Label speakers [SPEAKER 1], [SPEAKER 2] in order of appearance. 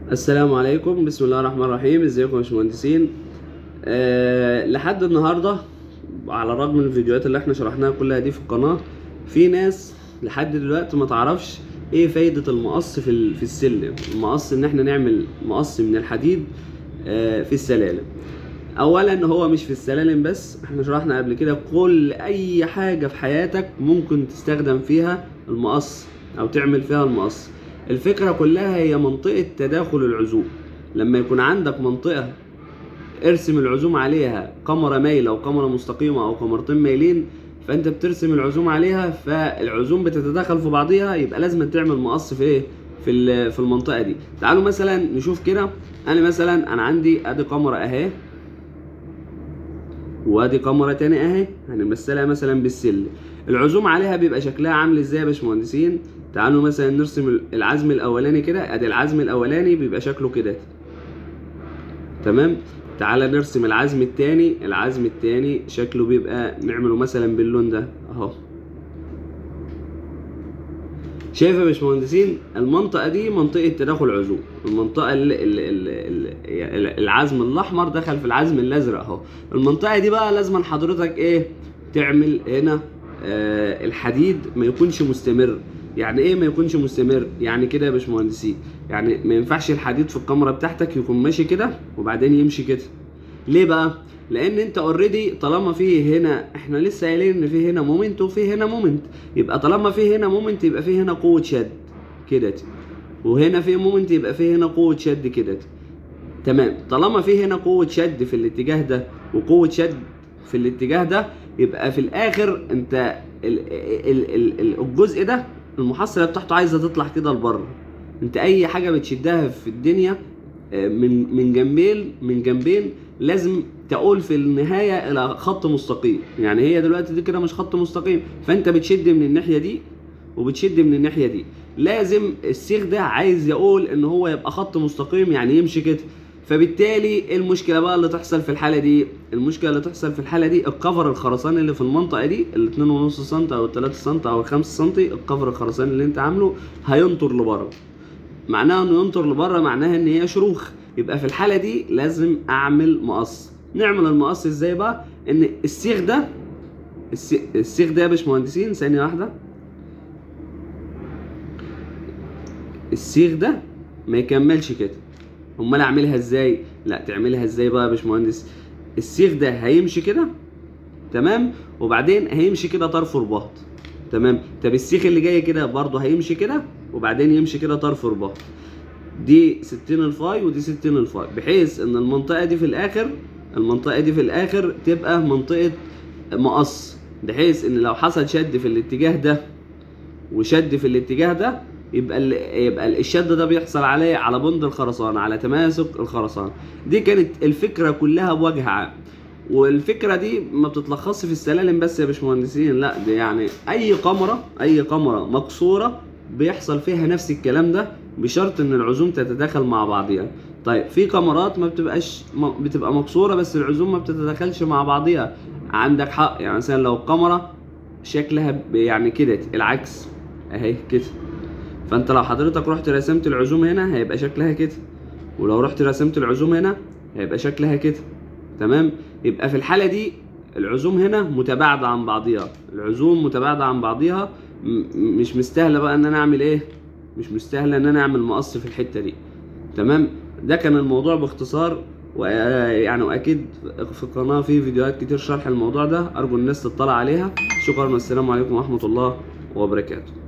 [SPEAKER 1] السلام عليكم بسم الله الرحمن الرحيم ازيكم يا باشمهندسين أه لحد النهارده على الرغم من الفيديوهات اللي احنا شرحناها كلها دي في القناه في ناس لحد دلوقتي ما تعرفش ايه فايده المقص في ال- في السلم المقص ان احنا نعمل مقص من الحديد أه في السلالم اولا هو مش في السلالم بس احنا شرحنا قبل كده كل اي حاجه في حياتك ممكن تستخدم فيها المقص او تعمل فيها المقص الفكره كلها هي منطقه تداخل العزوم لما يكون عندك منطقه ارسم العزوم عليها كاميرا مايله وكاميرا مستقيمه او كاميرتين مايلين فانت بترسم العزوم عليها فالعزوم بتتداخل في بعضيها يبقى لازم تعمل مقص في ايه في ال- في المنطقه دي تعالوا مثلا نشوف كده انا مثلا انا عندي ادي كاميرا اهي وادي كاميرا تاني اهي هنمثلها مثلا بالسلم العزوم عليها بيبقى شكلها عامل ازاي يا باشمهندسين تعالوا مثلا نرسم العزم الاولاني كده ادي العزم الاولاني بيبقى شكله كده تمام تعالى نرسم العزم التاني العزم التاني شكله بيبقى نعمله مثلا باللون ده اهو شايف يا باشمهندسين المنطقه دي منطقه تداخل عزوم المنطقه ال ال ال ال العزم الاحمر دخل في العزم الازرق اهو المنطقه دي بقى لازم حضرتك ايه تعمل هنا آه الحديد ما يكونش مستمر يعني ايه ما يكونش مستمر يعني كده يا باشمهندسين يعني ما ينفعش الحديد في الكاميرا بتاعتك يكون ماشي كده وبعدين يمشي كده ليه بقى لان انت اوريدي طالما في هنا احنا لسه قايلين ان في هنا مومنت وفي هنا مومنت يبقى طالما في هنا مومنت يبقى في هنا قوه شد كده وهنا في مومنت يبقى في هنا قوه شد كده تمام طالما في هنا قوه شد في الاتجاه ده وقوه شد في الاتجاه ده يبقى في الاخر انت ال ال ال ال الجزء ده المحصله بتاعته عايزه تطلع كده لبره انت اي حاجه بتشدها في الدنيا آه، من من جنبين من جنبين لازم تقول في النهايه الى خط مستقيم يعني هي دلوقتي دي كده مش خط مستقيم فانت بتشد من الناحيه دي وبتشد من الناحيه دي لازم السيخ ده عايز يقول ان هو يبقى خط مستقيم يعني يمشي كده فبالتالي إيه المشكله بقى اللي تحصل في الحاله دي المشكله اللي تحصل في الحاله دي الكفر الخرساني اللي في المنطقه دي ال 2.5 سم او ال 3 سم او ال 5 سم الكفر الخرساني اللي انت عامله هينطر لبره معناها انه ينطر لبره معناها ان هي شروخ يبقى في الحاله دي لازم اعمل مقص نعمل المقص ازاي بقى ان السيخ ده السي- السيخ ده يا باشمهندسين ثانيه واحده السيخ ده ما يكملش كده امال اعملها ازاي لا تعملها ازاي بقى يا باشمهندس السيخ ده هيمشي كده تمام وبعدين هيمشي كده طرف رباط تمام طب السيخ اللي جاي كده برضه هيمشي كده وبعدين يمشي كده طرف رباط دي 60 الفاي ودي 60 الفاي بحيث ان المنطقه دي في الاخر المنطقه دي في الاخر تبقى منطقه مقص بحيث ان لو حصل شد في الاتجاه ده وشد في الاتجاه ده يبقى ال... يبقى الشد ده بيحصل عليه على بند الخرسانه على تماسك الخرسانه دي كانت الفكره كلها بوجه عام والفكره دي ما بتتلخصش في السلالم بس يا باشمهندسين لا دي يعني اي كاميرا اي كاميرا مكسوره بيحصل فيها نفس الكلام ده بشرط ان العزوم تتداخل مع بعضيها طيب في كاميرات ما بتبقاش م- بتبقى مكسوره بس العزوم ما بتتداخلش مع بعضيها عندك حق يعني مثلا لو الكاميرا شكلها ب- يعني كده العكس اهي كده فانت لو حضرتك رحت رسمت العزوم هنا هيبقى شكلها كده ولو رحت رسمت العزوم هنا هيبقى شكلها كده تمام يبقى في الحاله دي العزوم هنا متباعده عن بعضيها العزوم متباعده عن بعضيها م- مش مستاهله بقى ان انا اعمل ايه مش مستاهله ان انا اعمل مقص في الحته دي تمام ده كان الموضوع باختصار ويعني واكيد في القناه في فيديوهات كتير شرح الموضوع ده ارجو الناس تطلع عليها شكرا والسلام عليكم ورحمه الله وبركاته